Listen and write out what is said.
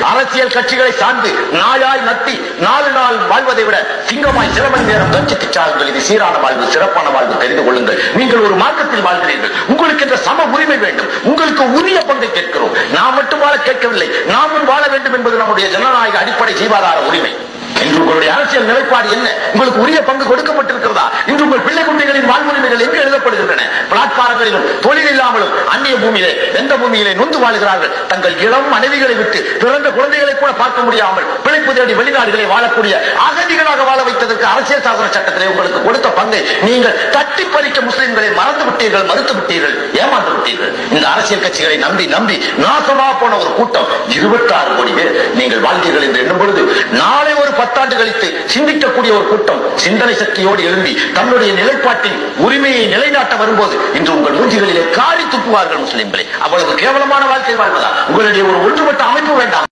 அரசியல் கட்சிகளை சார்ந்து நாயாய் நத்தி நாலு நாள் வாழ்வதை விட சிங்கமாய் சில மணி நேரம் முயற்சித்து சாருங்கள் இது சீரான வாழ்வு சிறப்பான வாழ்வு தெரிந்து கொள்ளுங்கள் நீங்கள் ஒரு மார்க்கத்தில் வாழ்கிறீர்கள் உங்களுக்கு என்ற சம உரிமை வேண்டும் உங்களுக்கு உரிய பங்கை கேட்கிறோம் நாம் மட்டும் வாழ கேட்கவில்லை நாமும் வாழ வேண்டும் என்பது நம்முடைய ஜனநாயக அடிப்படை ஜீவாதார உரிமை இன்று உங்களுடைய அரசியல் நிலைப்பாடு என்ன உங்களுக்கு உரிய பங்கு கொடுக்கப்பட்டிருக்கிறதா இன்று உங்கள் பிள்ளை குட்டிகளின் வாழ்வுரிமைகள் எங்கு எழுதப்படுகின்றன பிளாட்பாரங்களிலும் தொழில் இல்லாமலும் அந்நிய பூமியிலே எந்த பூமியிலே நொந்து வாழ்கிறார்கள் தங்கள் இளம் மனைவிகளை விட்டு பிறந்த குழந்தைகளை கூட பார்க்க முடியாமல் பிழைப்பு தேடி வெளிநாடுகளை வாழக்கூடிய அகதிகளாக வாழ வைத்ததற்கு அரசியல் சாசன சட்டத்திலே உங்களுக்கு கொடுத்த பங்கை நீங்கள் தட்டி பறிக்க முஸ்லிம்களை மறந்து விட்டீர்கள் மறுத்து விட்டீர்கள் ஏமாந்து விட்டீர்கள் இந்த அரசியல் கட்சிகளை நம்பி நம்பி நாசமா போன ஒரு கூட்டம் இருபத்தாறு கோடி பேர் நீங்கள் வாழ்ந்தீர்கள் என்று எண்ணும் பொழுது நாளை ஒரு பத்தாண்டு கழித்து சிந்திக்கக்கூடிய ஒரு கூட்டம் சிந்தனை சக்தியோடு எழும்பி தன்னுடைய நிலைப்பாட்டின் உரிமையை நிலைநாட்ட வரும்போது இன்று உங்கள் மூஞ்சிகளிலே காரி துப்புவார்கள் முஸ்லிம்களை அவ்வளவு கேவலமான வாழ்க்கை வாழ்வதா உங்களுடைய ஒரு ஒன்றுபட்ட அமைப்பு வேண்டாம்